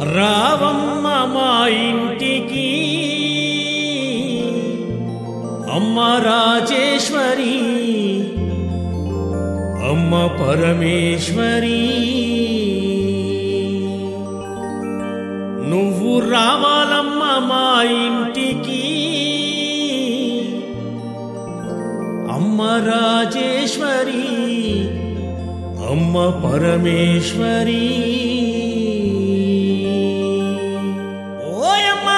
రావమ్మ మా ఇంటికి అమ్మ రాజేశ్వరి అమ్మ పరమేశ్వరి నువ్వు రావాలమ్మ మా ఇంటికి అమ్మ రాజేశ్వరి అమ్మ పరమేశ్వరి ఓయమ్మా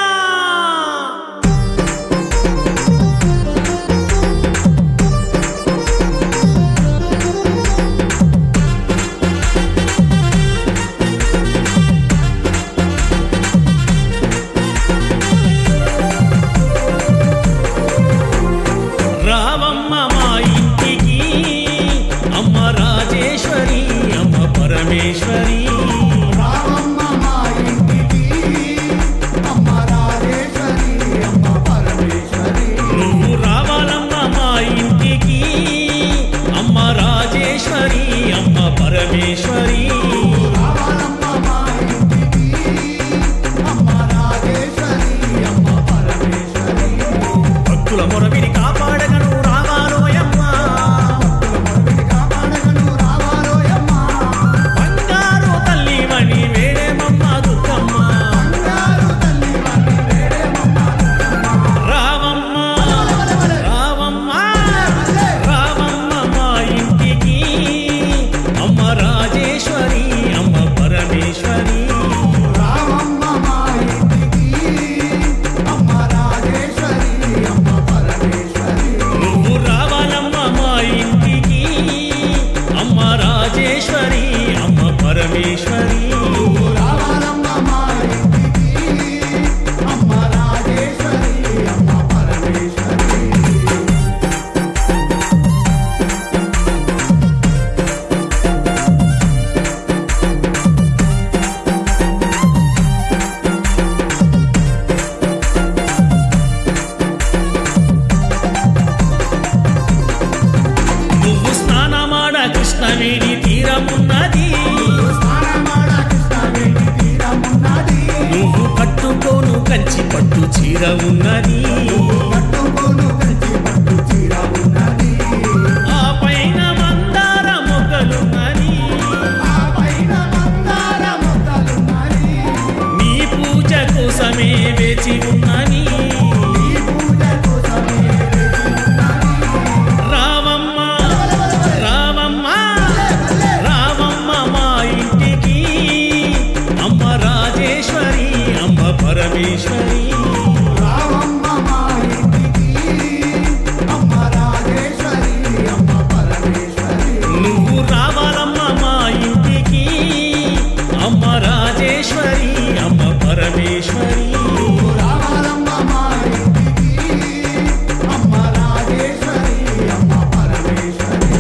రావమ్మ మా ఇంటికి అమ్మ రాజేశ్వరి అమ్మ పరమేశ్వరి రామమ్మ మా ఇంటికి అమ్మ రాజేశ్వరి అమ్మ పరమేశ్వరి నువ్వు రావాలమ్మ మా ఇంటికి అమ్మ రాజేశ్వరి అమ్మ పరమేశ్వరి రామమ్మ మా ఇంటికి అమ్మ రాజేశ్వరి అమ్మ పరమేశ్వరి భక్తుల మొరవిని కాపాడగను రావాలోయమ్మ మొదటి కాపాడగను రావాలోయమ్మ బంగారు తల్లివని వేడేమమ్మ దుర్గమ్మ బంగారు తల్లి వాణ్ణి వేడేమమ్మ రావమ్మ రావమ్మ రావమ్మ మా ఇంటికి అమ్మ రాజేశ్వరి అమ్మ పరమేశ్వరి రామమ్మ మా ఇంటికి అమ్మ రాజేశ్వరి అమ్మ పరమేశ్వరి నువ్వు రావాలమ్మ మా ఇంటికి అమ్మ రాజేశ్వరి అమ్మ పరమేశ్వరి రామమ్మ మా ఇంటికి అమ్మ రాజేశ్వరి అమ్మ పరమేశ్వరి నువ్వు స్నానమాడ కృష్ణవేణి తీరమున్నది స్నానమాడ కృష్ణవేణి తీరమున్నది నువ్వు కట్టుకోను కంచి పట్టు చీర ఉన్నది పట్టుకోను కంచి పట్టు చీర ఉన్నది ఆ పైన మందార మొగ్గలున్నది ఆ పైన మందార మొగ్గలున్నది నీ పూజ కోసమే వేచి ఉన్నని ఈ పూజ కోసమే వేచి ఉన్నది రావమ్మ రావమ్మ రావమ్మ మా ఇంటికి అమ్మ రాజేశ్వరి అమ్మ పరమేశ్వరి రామమ్మ మా ఇంటికి అమ్మ రాజేశ్వరి అమ్మ పరమేశ్వరి నువ్వు రావాలమ్మ మా ఇంటికి అమ్మ రాజేశ్వరి అమ్మ పరమేశ్వరి రామమ్మ మా ఇంటికి అమ్మ రాజేశ్వరి అమ్మ పరమేశ్వరి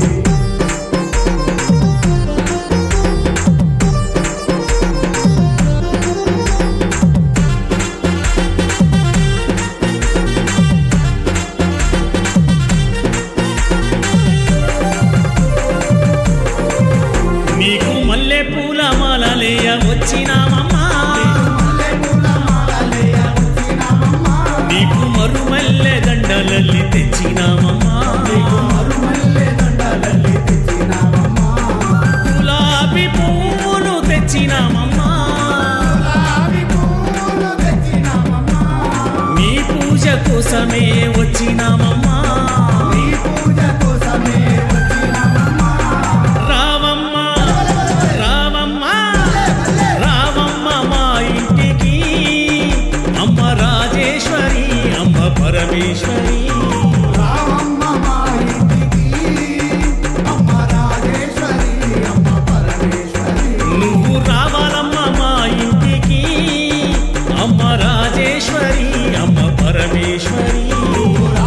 నీకు మల్లె పూల మాలలేయ వచ్చినామమ్మా మల్లెపూల మాలలేయ వచ్చినామమ్మ నీకు మరుమల్లె దండలల్లి తెచ్చినామమ్మా మరుమల్లె దండలల్లి తెచ్చినామమ్మ గులాబీ పువ్వులు తెచ్చినామమ్మా గులాబీ పూలు తెచ్చినామమ్మ నీ పూజ కోసమే వచ్చినామమ్మా నీ పూజ కోసమే వచ్చినామమ్మ రావమ్మ రావమ్మ రావమ్మ మా ఇంటికి అమ్మ రాజేశ్వరి అమ్మ పరమేశ్వరి రామమ్మ మా ఇంటికి అమ్మ రాజేశ్వరి అమ్మ పరమేశ్వరి నువ్వు రావాలమ్మ మా ఇంటికి అమ్మ రాజేశ్వరి అమ్మ పరమేశ్వరి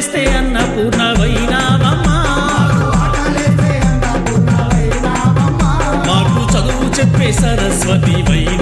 ఆటలేస్తే అన్నపూర్ణవైనావమ్మా ఆటలేసే అన్నపూర్ణవైనావమ్మ మాకు చదువు చెప్పే సరస్వతి వైనా